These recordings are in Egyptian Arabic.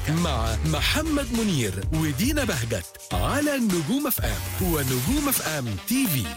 مع محمد منير ودينا بهجت على نجوم اف ام ونجوم اف ام تي في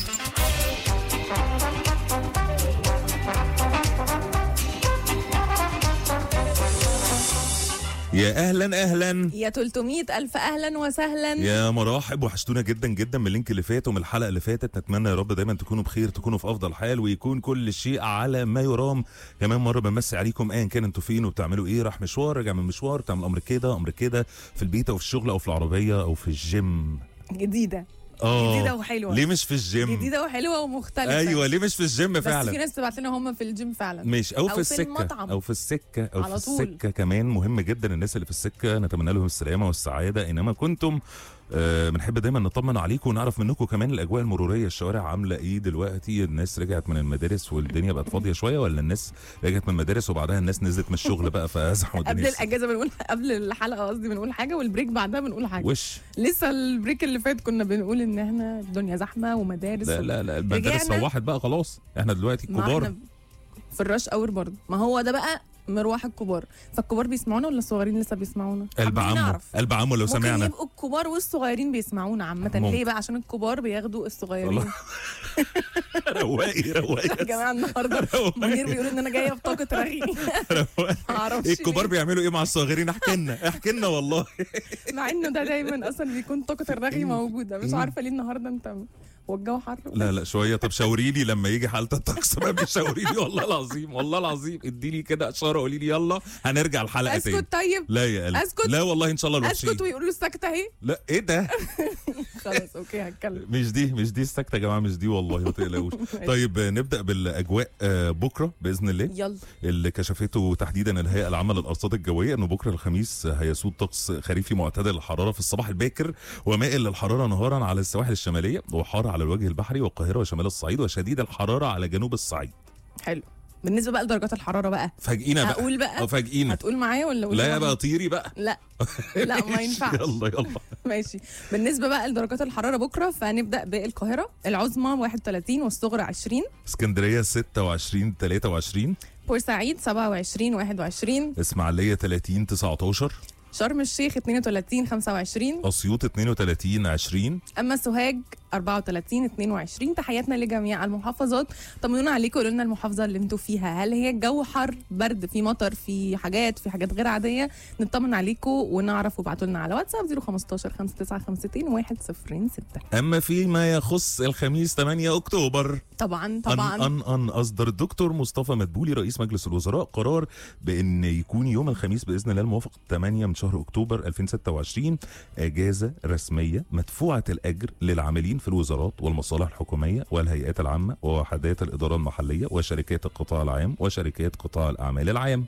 يا اهلا اهلا يا 300 ألف أهلا وسهلا يا مراحب وحشتونا جدا جدا من اللينك اللي فات ومن الحلقه اللي فاتت نتمنى يا رب دايما تكونوا بخير تكونوا في افضل حال ويكون كل شيء على ما يرام كمان مره بمسي عليكم ايا كان انتوا فين وبتعملوا ايه راح مشوار راجع من مشوار تعمل امر كده امر كده في البيت او في الشغل او في العربيه او في الجيم جديدة اه جديدة وحلوة. ليه مش في الجيم جديدة وحلوة ومختلفة ايوه ليه مش في الجيم بس في فعلا ناس تبعت لنا هم في الجيم فعلا ماشي او, أو في في السكه المطعم. او في السكه او على في طول. السكه كمان مهم جدا الناس اللي في السكه نتمنى لهم السلامه والسعاده اينما كنتم آه، بنحب دايما نطمن عليكم ونعرف منكم كمان الاجواء المروريه الشوارع عامله ايه دلوقتي الناس رجعت من المدارس والدنيا بقت فاضيه شويه ولا الناس رجعت من المدارس وبعدها الناس نزلت من الشغل بقى فازحوا قبل الدنيا الأجازة بنقول قبل الحلقة قصدي بنقول حاجة والبريك بعدها بنقول حاجة وش لسه البريك اللي فات كنا بنقول إن احنا الدنيا زحمة ومدارس لا لا لا المدارس رجعنا. روحت بقى خلاص احنا دلوقتي ما كبار احنا في الراش اور برضه ما هو ده بقى مروح الكبار فالكبار بيسمعونا ولا الصغيرين لسه بيسمعونا قلب حابين عمه نعرف. قلب عمه لو ممكن سمعنا يبقوا الكبار والصغيرين بيسمعونا عامة ممكن. ليه بقى عشان الكبار بياخدوا الصغيرين والله. رواقي رواقي يا جماعة النهاردة منير بيقول ان انا جاية بطاقة رغي معرفش إيه الكبار ليه. بيعملوا ايه مع الصغيرين احكي لنا احكي لنا والله مع انه ده دايما اصلا بيكون طاقة الرغي موجودة مش عارفة ليه النهاردة انت هو الجو حر لا لا شويه طب شاوري لي لما يجي حاله الطقس ما بيشاوري لي والله العظيم والله العظيم اديني كده اشاره قولي لي يلا هنرجع الحلقه تاني اسكت طيب لا يا قلبي أسكت؟ لا والله ان شاء الله الوحشين اسكت ويقولوا السكتة اهي لا ايه ده خلاص اوكي هتكلم مش دي مش دي السكته يا جماعه مش دي والله ما تقلقوش طيب آه، نبدا بالاجواء آه، بكره باذن الله يلا اللي كشفته تحديدا الهيئه العامه للارصاد الجويه انه بكره الخميس هيسود طقس خريفي معتدل الحراره في الصباح الباكر ومائل للحراره نهارا على السواحل الشماليه وحار على الوجه البحري والقاهره وشمال الصعيد وشديد الحراره على جنوب الصعيد حلو بالنسبة بقى لدرجات الحرارة بقى فاجئينا بقى هقول بقى اه فاجئينا هتقول معايا ولا أقول لا لوحدي؟ بقى طيري بقى لا لا ما ينفعش يلا يلا ماشي بالنسبه بقى لدرجات الحراره بكره فهنبدا بالقاهره العظمى 31 والصغرى 20 اسكندريه 26 23 بورسعيد 27 21 اسماعيليه 30 19 شرم الشيخ 32 25 اسيوط 32 20 اما سوهاج 34 22 تحياتنا لجميع المحافظات طمنونا عليكم قولوا لنا المحافظه اللي انتوا فيها هل هي الجو حر برد في مطر في حاجات في حاجات غير عاديه نطمن عليكم ونعرف وابعتوا لنا على واتساب 015 5952 106 اما فيما يخص الخميس 8 اكتوبر طبعا طبعا أن أن أن أصدر الدكتور مصطفى مدبولي رئيس مجلس الوزراء قرار بأن يكون يوم الخميس بإذن الله الموافق 8 من شهر أكتوبر 2026 أجازة رسمية مدفوعة الأجر للعاملين في الوزارات والمصالح الحكومية والهيئات العامة ووحدات الإدارة المحلية وشركات القطاع العام وشركات قطاع الأعمال العام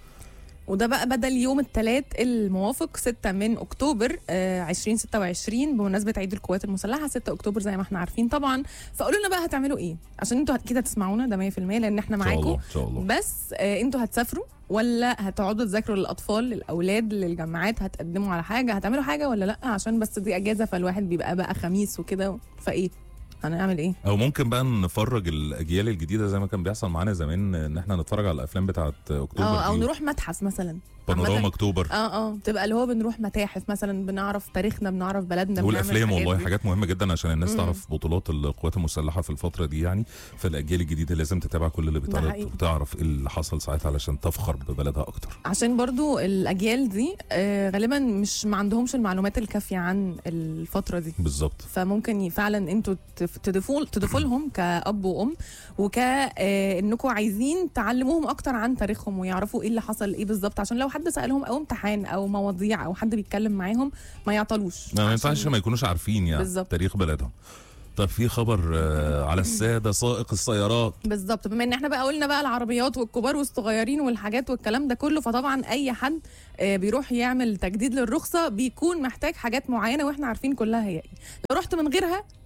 وده بقى بدل يوم الثلاث الموافق 6 من اكتوبر آه 2026 بمناسبه عيد القوات المسلحه 6 اكتوبر زي ما احنا عارفين طبعا فقولوا لنا بقى هتعملوا ايه عشان انتوا كده تسمعونا ده 100% لان احنا إن شاء الله معاكم إن شاء الله بس آه انتوا هتسافروا ولا هتقعدوا تذاكروا للاطفال للاولاد للجامعات هتقدموا على حاجه هتعملوا حاجه ولا لا عشان بس دي اجازه فالواحد بيبقى بقى خميس وكده فايه هنعمل ايه او ممكن بقى نفرج الاجيال الجديده زي ما كان بيحصل معانا زمان ان احنا نتفرج على الافلام بتاعت اكتوبر اه او دي. نروح متحف مثلا بانوراما عامةً- اكتوبر اه اه تبقى اللي هو بنروح متاحف مثلا بنعرف تاريخنا بنعرف بلدنا بنعمل والافلام الحاجات والله دي. حاجات مهمه جدا عشان الناس مم. تعرف بطولات القوات المسلحه في الفتره دي يعني فالاجيال الجديده لازم تتابع كل اللي بيتعرض حقيقي. وتعرف ايه اللي حصل ساعتها علشان تفخر ببلدها اكتر عشان برضو الاجيال دي آه غالبا مش ما عندهمش المعلومات الكافيه عن الفتره دي بالظبط فممكن ي- فعلا انتوا تف- تضيفوا تضيفوا لهم كاب وام وك آه انكم عايزين تعلموهم اكتر عن تاريخهم ويعرفوا ايه اللي حصل ايه بالظبط عشان لو حد سالهم او امتحان او مواضيع او حد بيتكلم معاهم ما يعطلوش ما عشان- ينفعش ما يكونوش عارفين يعني بالظبط. تاريخ بلدهم طب في خبر آه، على الساده سائق السيارات بالظبط بما ان احنا بقى قلنا بقى العربيات والكبار والصغيرين والحاجات والكلام ده كله فطبعا اي حد آه، بيروح يعمل تجديد للرخصه بيكون محتاج حاجات معينه واحنا عارفين كلها هي ايه لو رحت من غيرها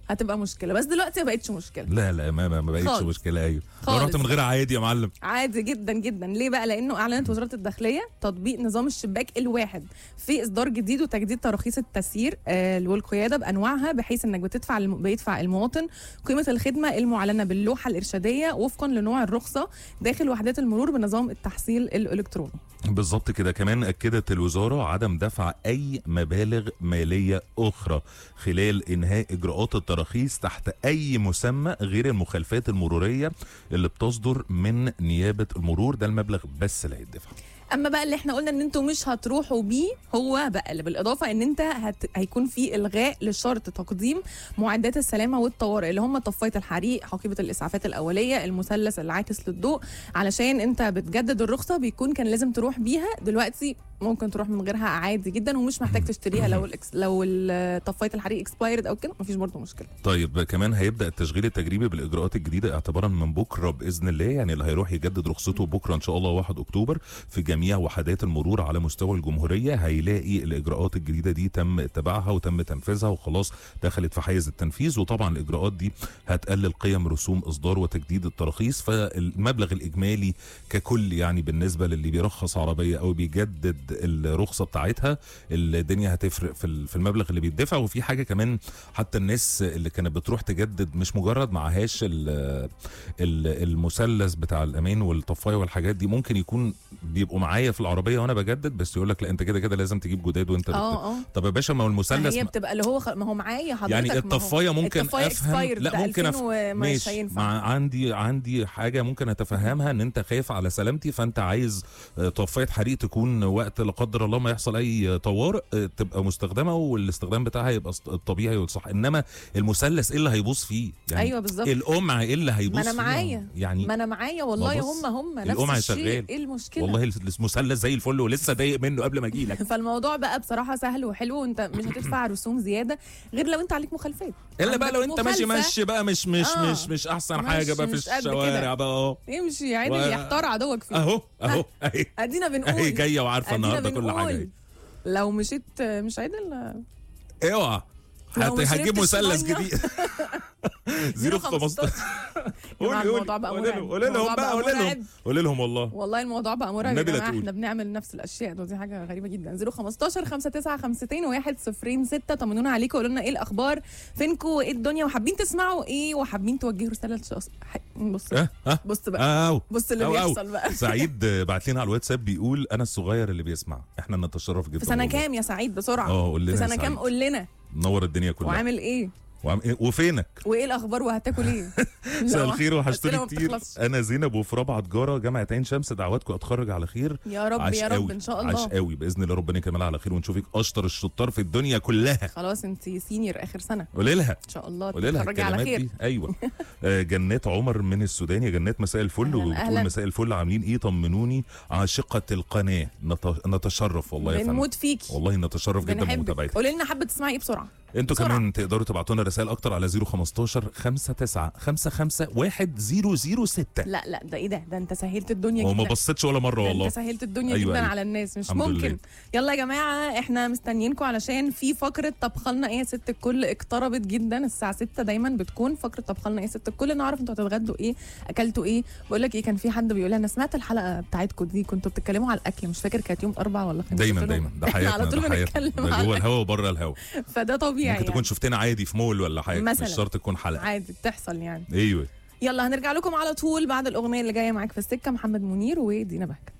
هتبقى مشكله بس دلوقتي ما بقتش مشكله لا لا ما ما, ما بقتش خالص. مشكله ايوه لو خالص. رحت من غير عادي يا معلم عادي جدا جدا ليه بقى لانه اعلنت وزاره الداخليه تطبيق نظام الشباك الواحد في اصدار جديد وتجديد تراخيص التسيير آه والقياده بانواعها بحيث انك بتدفع الم... بيدفع المواطن قيمه الخدمه المعلنه باللوحه الارشاديه وفقا لنوع الرخصه داخل وحدات المرور بنظام التحصيل الالكتروني بالظبط كده كمان اكدت الوزاره عدم دفع اي مبالغ ماليه اخرى خلال انهاء اجراءات التراخيص تحت اي مسمى غير المخالفات المروريه اللي بتصدر من نيابه المرور ده المبلغ بس اللي هيدفع اما بقى اللي احنا قلنا ان انتوا مش هتروحوا بيه هو بقى اللي بالاضافه ان انت هت... هيكون في الغاء لشرط تقديم معدات السلامه والطوارئ اللي هم طفايه الحريق حقيبه الاسعافات الاوليه المثلث العاكس للضوء علشان انت بتجدد الرخصه بيكون كان لازم تروح بيها دلوقتي ممكن تروح من غيرها عادي جدا ومش محتاج تشتريها لو الإكس... لو ال- طفايه الحريق اكسبايرد او كده مفيش برضه مشكله طيب كمان هيبدا التشغيل التجريبي بالاجراءات الجديده اعتبارا من بكره باذن الله يعني اللي هيروح يجدد رخصته بكره ان شاء الله 1 اكتوبر في جميع وحدات المرور على مستوى الجمهوريه هيلاقي الاجراءات الجديده دي تم اتباعها وتم تنفيذها وخلاص دخلت في حيز التنفيذ وطبعا الاجراءات دي هتقلل قيم رسوم اصدار وتجديد التراخيص فالمبلغ الاجمالي ككل يعني بالنسبه للي بيرخص عربيه او بيجدد الرخصه بتاعتها الدنيا هتفرق في ال- في المبلغ اللي بيدفع وفي حاجه كمان حتى الناس اللي كانت بتروح تجدد مش مجرد معهاش ال- ال- المثلث بتاع الامان والطفايه والحاجات دي ممكن يكون بيبقوا معايا في العربيه وانا بجدد بس يقول لك لا انت كده كده لازم تجيب جداد وانت بت... اه اه طب يا باشا ما هو ما المثلث هي ما- بتبقى اللي هو خ... ما هو معايا حضرتك يعني ما هو الطفايه ممكن الطفاية افهم expired لا ده ممكن 2000 ومش ماشي هينفع. مع عندي عندي حاجه ممكن اتفهمها ان انت خايف على سلامتي فانت عايز آه، طفايه حريق تكون وقت لا قدر الله ما يحصل اي طوارئ آه، تبقى مستخدمه والاستخدام بتاعها يبقى است- الطبيعي والصح انما المثلث ايه اللي هيبوظ فيه يعني ايوه بالظبط القمع ايه اللي هيبوظ ما انا فيها؟ معايا يعني ما انا معايا والله بص، هم هم نفس القمع الشيء شغال. ايه المشكله والله المثلث زي الفل ولسه ضايق منه قبل ما اجي لك فالموضوع بقى بصراحه سهل وحلو وانت مش هتدفع رسوم زياده غير لو انت عليك مخالفات الا بقى عندك لو انت ماشي مخالفة، ماشي بقى مش مش آه. مش مش احسن مش- حاجه بقى في مش قد كده. الشوارع بقى اه امشي عادي و- يحتار عدوك فيه اهو اهو اهي ادينا بنقول اهي جايه وعارفه أدينا النهارده كل بنقول. حاجه لو مشيت مش عادل اوعى لو هت- ما هتجيب شربتش مثلث مية. جديد زيرو 15 جماعة قولي الموضوع بقى قولي مرعب. لهم قولي لهم الموضوع بقى بقى قولي لهم مرعب. قولي لهم والله والله الموضوع بقى مرعب يا النبي لا جماعه تقول. احنا بنعمل نفس الاشياء دي حاجه غريبه جدا 015 59 1 6 طمنونا عليكم وقولوا لنا ايه الاخبار فينكم وايه الدنيا وحابين تسمعوا ايه وحابين توجهوا رساله لشخص ح- بص ها ها بص بقى أو. بص اللي أو أو. بيحصل بقى سعيد بعت لنا على الواتساب بيقول انا الصغير اللي بيسمع احنا نتشرف جدا في سنه والله. كام يا سعيد بسرعه اه قول لنا في يا سنه كام سعيد. قول لنا منور الدنيا كلها وعامل ايه وعم... إيه؟ وفينك وايه الاخبار وهتاكل ايه مساء لا، الخير وحشتوني أسئلة ما كتير بتخلصش. انا زينب وفي رابعه تجاره جامعه عين شمس دعواتكم اتخرج على خير يا رب يا رب ان شاء الله عشقاوي باذن الله ربنا يكملها على خير ونشوفك اشطر الشطار في الدنيا كلها خلاص انت سينيور اخر سنه قولي لها ان شاء الله قولي لها تتخرجي على الكلمات خير دي ايوه آه، جنات عمر من السودان يا جنات مساء الفل أهلاً، وبتقول أهلاً. مساء الفل عاملين ايه طمنوني عاشقه القناه نت- نتشرف والله يا فندم بنموت فيكي والله نتشرف جدا بنحبك بمتابعتك قولي لنا حابه تسمعي ايه بسرعه انتوا بسرعة. كمان تقدروا تبعتوا لنا رسائل اكتر على 015 59 55 1006 لا لا ده ايه ده ده انت سهلت الدنيا وما جدا بصيتش ولا مره ده والله انت سهلت الدنيا أيوة، جدا أيوة. على الناس مش الحمد ممكن لله. يلا يا جماعه احنا مستنيينكم علشان في فقره طبخلنا ايه يا ست الكل اقتربت جدا الساعه 6 دايما بتكون فقره طبخلنا ايه يا ست الكل نعرف انتوا هتتغدوا ايه اكلتوا ايه بقول لك ايه كان في حد بيقول لي انا سمعت الحلقه بتاعتكم دي كنتوا بتتكلموا على الاكل مش فاكر كانت يوم اربع ولا خميس دايما قلت لهم دايما ده احنا حياتنا على طول ده حياتنا بنتكلم ده على جوه الهوا وبره الهوا فده طبيعي ممكن تكون يعني. شفتنا عادي في مول ولا حاجه مثلاً. مش شرط تكون حلقه عادي بتحصل يعني ايوه يلا هنرجع لكم على طول بعد الاغنيه اللي جايه معاك في السكه محمد منير ودينا بهجت